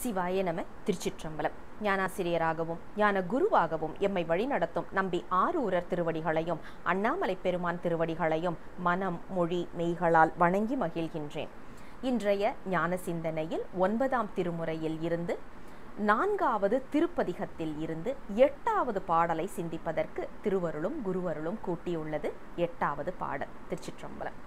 சிவாய நம திருச்சிற்றம்பலம் ஞானாசிரியராகவும் ஞான குருவாகவும் எம்மை வழிநடத்தும் நம்பி ஆரூரர் திருவடிகளையும் அண்ணாமலை பெருமான் திருவடிகளையும் மனம் மொழி மெய்களால் வணங்கி மகிழ்கின்றேன் இன்றைய ஞான சிந்தனையில் ஒன்பதாம் திருமுறையில் இருந்து நான்காவது திருப்பதிகத்தில் இருந்து எட்டாவது பாடலை சிந்திப்பதற்கு திருவருளும் குருவருளும் கூட்டியுள்ளது எட்டாவது பாடல் திருச்சிற்றம்பலம்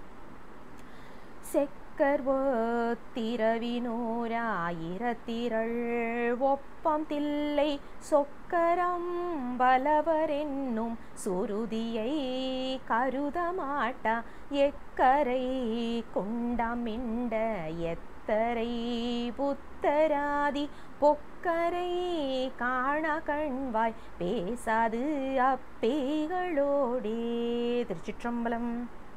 செக்கர்வோத்திரவினூராயிரத்திரள் ஒப்பம் தில்லை சொக்கரம் பலவரென்னும் சுருதியை கருதமாட்டா எக்கரை குண்டமிண்ட எத்தரை புத்தராதி பொக்கரை காண கண்வாய் பேசாது அப்பேகளோடே திருச்சிற்றம்பலம்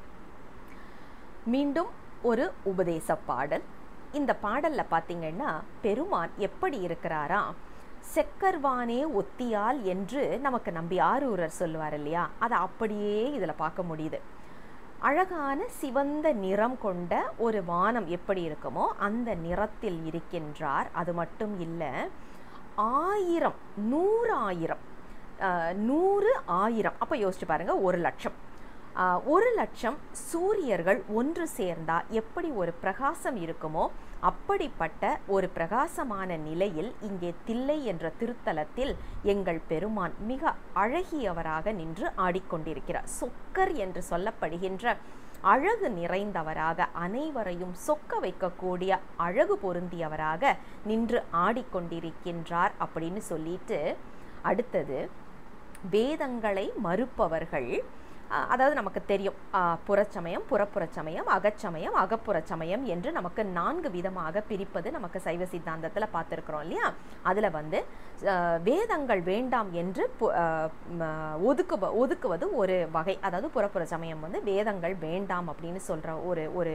மீண்டும் ஒரு உபதேச பாடல் இந்த பாடல்ல பார்த்தீங்கன்னா பெருமான் எப்படி இருக்கிறாரா செக்கர்வானே ஒத்தியால் என்று நமக்கு நம்பி ஆரூரர் சொல்லுவார் இல்லையா அதை அப்படியே இதில் பார்க்க முடியுது அழகான சிவந்த நிறம் கொண்ட ஒரு வானம் எப்படி இருக்குமோ அந்த நிறத்தில் இருக்கின்றார் அது மட்டும் இல்லை ஆயிரம் நூறாயிரம் நூறு ஆயிரம் அப்போ யோசிச்சு பாருங்க ஒரு லட்சம் ஒரு லட்சம் சூரியர்கள் ஒன்று சேர்ந்தா எப்படி ஒரு பிரகாசம் இருக்குமோ அப்படிப்பட்ட ஒரு பிரகாசமான நிலையில் இங்கே தில்லை என்ற திருத்தலத்தில் எங்கள் பெருமான் மிக அழகியவராக நின்று ஆடிக்கொண்டிருக்கிறார் சொக்கர் என்று சொல்லப்படுகின்ற அழகு நிறைந்தவராக அனைவரையும் சொக்க வைக்கக்கூடிய அழகு பொருந்தியவராக நின்று ஆடிக்கொண்டிருக்கின்றார் அப்படின்னு சொல்லிட்டு அடுத்தது வேதங்களை மறுப்பவர்கள் அதாவது நமக்கு தெரியும் புறச்சமயம் புறப்புறச்சமயம் அகச்சமயம் அகப்புறச்சமயம் என்று நமக்கு நான்கு விதமாக பிரிப்பது நமக்கு சைவ சித்தாந்தத்தில் பார்த்துருக்குறோம் இல்லையா அதில் வந்து வேதங்கள் வேண்டாம் என்று ஒதுக்கு ஒதுக்குவது ஒரு வகை அதாவது புறப்புற சமயம் வந்து வேதங்கள் வேண்டாம் அப்படின்னு சொல்கிற ஒரு ஒரு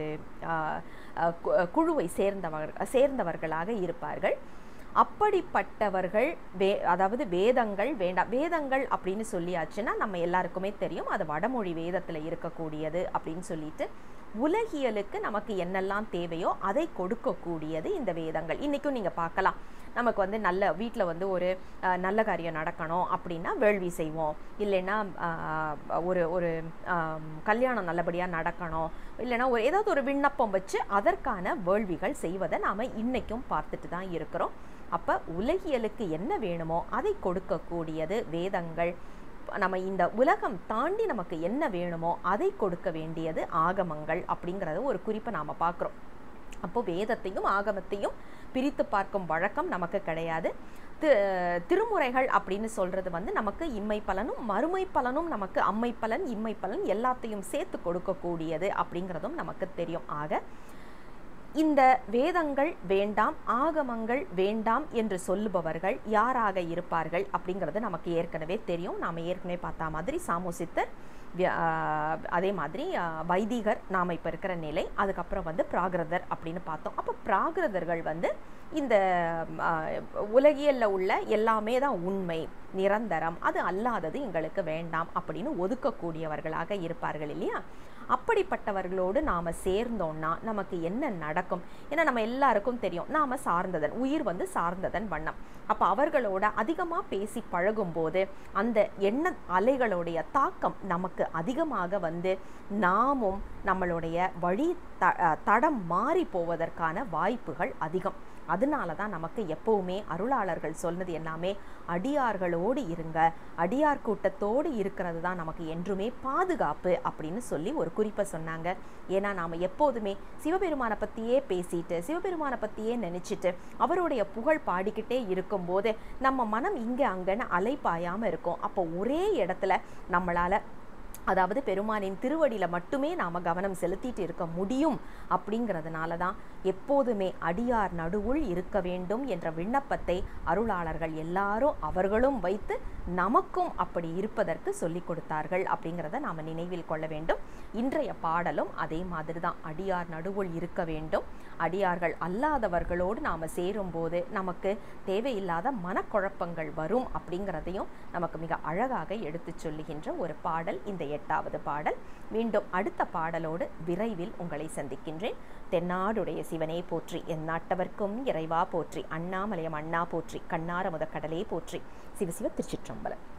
குழுவை சேர்ந்தவர் சேர்ந்தவர்களாக இருப்பார்கள் அப்படிப்பட்டவர்கள் வே அதாவது வேதங்கள் வேண்டாம் வேதங்கள் அப்படின்னு சொல்லியாச்சுன்னா நம்ம எல்லாருக்குமே தெரியும் அது வடமொழி வேதத்தில் இருக்கக்கூடியது அப்படின்னு சொல்லிட்டு உலகியலுக்கு நமக்கு என்னெல்லாம் தேவையோ அதை கொடுக்கக்கூடியது இந்த வேதங்கள் இன்றைக்கும் நீங்கள் பார்க்கலாம் நமக்கு வந்து நல்ல வீட்டில் வந்து ஒரு நல்ல காரியம் நடக்கணும் அப்படின்னா வேள்வி செய்வோம் இல்லைன்னா ஒரு ஒரு கல்யாணம் நல்லபடியாக நடக்கணும் இல்லைன்னா ஒரு ஏதாவது ஒரு விண்ணப்பம் வச்சு அதற்கான வேள்விகள் செய்வதை நாம் இன்றைக்கும் பார்த்துட்டு தான் இருக்கிறோம் அப்போ உலகியலுக்கு என்ன வேணுமோ அதை கொடுக்கக்கூடியது வேதங்கள் நம்ம இந்த உலகம் தாண்டி நமக்கு என்ன வேணுமோ அதை கொடுக்க வேண்டியது ஆகமங்கள் அப்படிங்கிறத ஒரு குறிப்பை நாம் பார்க்குறோம் அப்போ வேதத்தையும் ஆகமத்தையும் பிரித்து பார்க்கும் வழக்கம் நமக்கு கிடையாது திருமுறைகள் அப்படின்னு சொல்றது வந்து நமக்கு இம்மை பலனும் மறுமை பலனும் நமக்கு அம்மை பலன் இம்மை பலன் எல்லாத்தையும் சேர்த்து கொடுக்கக்கூடியது அப்படிங்கிறதும் நமக்கு தெரியும் ஆக இந்த வேதங்கள் வேண்டாம் ஆகமங்கள் வேண்டாம் என்று சொல்லுபவர்கள் யாராக இருப்பார்கள் அப்படிங்கிறது நமக்கு ஏற்கனவே தெரியும் நாம் ஏற்கனவே பார்த்த மாதிரி சாமோசித்தர் அதே மாதிரி வைதிகர் நாம் இப்போ இருக்கிற நிலை அதுக்கப்புறம் வந்து பிராகிருதர் அப்படின்னு பார்த்தோம் அப்போ பிராகிருதர்கள் வந்து இந்த உலகியலில் உள்ள எல்லாமே தான் உண்மை நிரந்தரம் அது அல்லாதது எங்களுக்கு வேண்டாம் அப்படின்னு ஒதுக்கக்கூடியவர்களாக இருப்பார்கள் இல்லையா அப்படிப்பட்டவர்களோடு நாம் சேர்ந்தோம்னா நமக்கு என்ன நடக்கும் ஏன்னா நம்ம எல்லாருக்கும் தெரியும் நாம் சார்ந்ததன் உயிர் வந்து சார்ந்ததன் வண்ணம் அப்போ அவர்களோட அதிகமாக பேசி பழகும்போது அந்த எண்ண அலைகளுடைய தாக்கம் நமக்கு அதிகமாக வந்து நாமும் நம்மளுடைய வழி த தடம் மாறி போவதற்கான வாய்ப்புகள் அதிகம் அதனால தான் நமக்கு எப்பவுமே அருளாளர்கள் சொன்னது எல்லாமே அடியார்களோடு இருங்க அடியார் கூட்டத்தோடு இருக்கிறது தான் நமக்கு என்றுமே பாதுகாப்பு அப்படின்னு சொல்லி ஒரு குறிப்பை சொன்னாங்க ஏன்னா நாம் எப்போதுமே சிவபெருமானை பற்றியே பேசிட்டு சிவபெருமானை பற்றியே நினச்சிட்டு அவருடைய புகழ் பாடிக்கிட்டே இருக்கும்போது நம்ம மனம் இங்கே அங்கன்னு அலைப்பாயாமல் இருக்கும் அப்போ ஒரே இடத்துல நம்மளால் அதாவது பெருமானின் திருவடியில் மட்டுமே நாம் கவனம் செலுத்திட்டு இருக்க முடியும் அப்படிங்கிறதுனால தான் எப்போதுமே அடியார் நடுவுள் இருக்க வேண்டும் என்ற விண்ணப்பத்தை அருளாளர்கள் எல்லாரும் அவர்களும் வைத்து நமக்கும் அப்படி இருப்பதற்கு சொல்லி கொடுத்தார்கள் அப்படிங்கிறத நாம் நினைவில் கொள்ள வேண்டும் இன்றைய பாடலும் அதே மாதிரி தான் அடியார் நடுவுள் இருக்க வேண்டும் அடியார்கள் அல்லாதவர்களோடு நாம் சேரும்போது நமக்கு தேவையில்லாத மனக்குழப்பங்கள் வரும் அப்படிங்கிறதையும் நமக்கு மிக அழகாக எடுத்து சொல்லுகின்ற ஒரு பாடல் இந்த எட்டாவது பாடல் மீண்டும் அடுத்த பாடலோடு விரைவில் உங்களை சந்திக்கின்றேன் தென்னாடுடைய சிவனே போற்றி என் நாட்டவர்க்கும் இறைவா போற்றி அண்ணாமலையம் அண்ணா போற்றி கண்ணார முத கடலே போற்றி சிவசிவ திருச்சிற்றம்பலம்